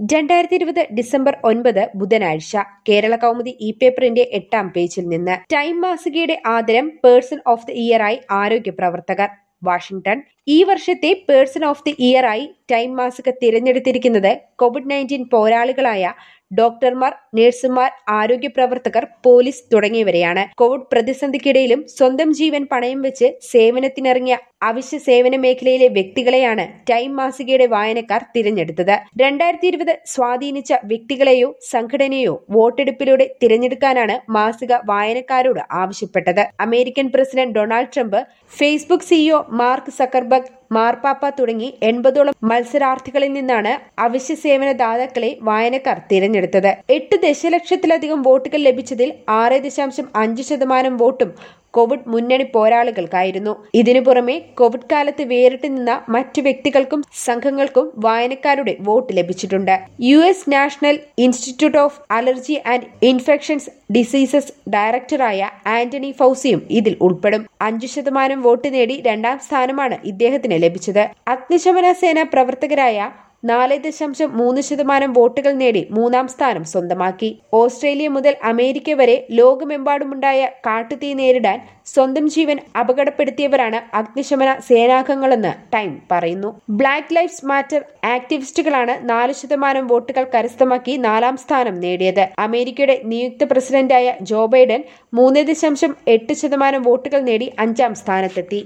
രണ്ടായിരത്തി ഇരുപത് ഡിസംബർ ഒൻപത് ബുധനാഴ്ച കേരള കൗമുദി ഇ പേപ്പറിന്റെ എട്ടാം പേജിൽ നിന്ന് ടൈം മാസികയുടെ ആദരം പേഴ്സൺ ഓഫ് ദി ഇയറായി ആരോഗ്യ പ്രവർത്തകർ വാഷിംഗ്ടൺ ഈ വർഷത്തെ പേഴ്സൺ ഓഫ് ദി ഇയറായി ടൈം മാസിക തിരഞ്ഞെടുത്തിരിക്കുന്നത് കോവിഡ് നയൻറ്റീൻ പോരാളികളായ ഡോക്ടർമാർ നഴ്സുമാർ ആരോഗ്യ പ്രവർത്തകർ പോലീസ് തുടങ്ങിയവരെയാണ് കോവിഡ് പ്രതിസന്ധിക്കിടയിലും സ്വന്തം ജീവൻ പണയം വെച്ച് സേവനത്തിനിറങ്ങിയ അവശ്യ സേവന മേഖലയിലെ വ്യക്തികളെയാണ് ടൈം മാസികയുടെ വായനക്കാർ തിരഞ്ഞെടുത്തത് രണ്ടായിരത്തി ഇരുപത് സ്വാധീനിച്ച വ്യക്തികളെയോ സംഘടനയോ വോട്ടെടുപ്പിലൂടെ തിരഞ്ഞെടുക്കാനാണ് മാസിക വായനക്കാരോട് ആവശ്യപ്പെട്ടത് American president Donald Trump Facebook CEO Mark Zuckerberg മാർപ്പാപ്പ തുടങ്ങി എൺപതോളം മത്സരാർത്ഥികളിൽ നിന്നാണ് അവശ്യ സേവന ദാതാക്കളെ വായനക്കാർ തിരഞ്ഞെടുത്തത് എട്ട് ദശലക്ഷത്തിലധികം വോട്ടുകൾ ലഭിച്ചതിൽ ആറ് ദശാംശം അഞ്ച് ശതമാനം വോട്ടും കോവിഡ് മുന്നണി പോരാളികൾക്കായിരുന്നു ഇതിനു പുറമെ കോവിഡ് കാലത്ത് വേറിട്ട് നിന്ന മറ്റു വ്യക്തികൾക്കും സംഘങ്ങൾക്കും വായനക്കാരുടെ വോട്ട് ലഭിച്ചിട്ടുണ്ട് U S national institute of allergy and infections diseases ഡയറക്ടറായ ആന്റണി ഫൌസിയും ഇതിൽ ഉൾപ്പെടും അഞ്ചു ശതമാനം വോട്ട് നേടി രണ്ടാം സ്ഥാനമാണ് ഇദ്ദേഹത്തിന് ലഭിച്ചത് അഗ്നിശമന സേന പ്രവർത്തകരായ നാല് ദശാംശം മൂന്ന് ശതമാനം വോട്ടുകൾ നേടി മൂന്നാം സ്ഥാനം സ്വന്തമാക്കി ഓസ്ട്രേലിയ മുതൽ അമേരിക്ക വരെ ലോകമെമ്പാടുമുണ്ടായ കാട്ടുതീ നേരിടാൻ സ്വന്തം ജീവൻ അപകടപ്പെടുത്തിയവരാണ് അഗ്നിശമന സേനാംഗങ്ങളെന്ന് ടൈം പറയുന്നു ബ്ലാക്ക് ലൈഫ്സ് മാറ്റർ ആക്ടിവിസ്റ്റുകളാണ് നാല് ശതമാനം വോട്ടുകൾ കരസ്ഥമാക്കി നാലാം സ്ഥാനം നേടിയത് അമേരിക്കയുടെ നിയുക്ത പ്രസിഡന്റായ ജോ ബൈഡൻ മൂന്ന് ദശാംശം എട്ട് ശതമാനം വോട്ടുകൾ നേടി അഞ്ചാം സ്ഥാനത്തെത്തി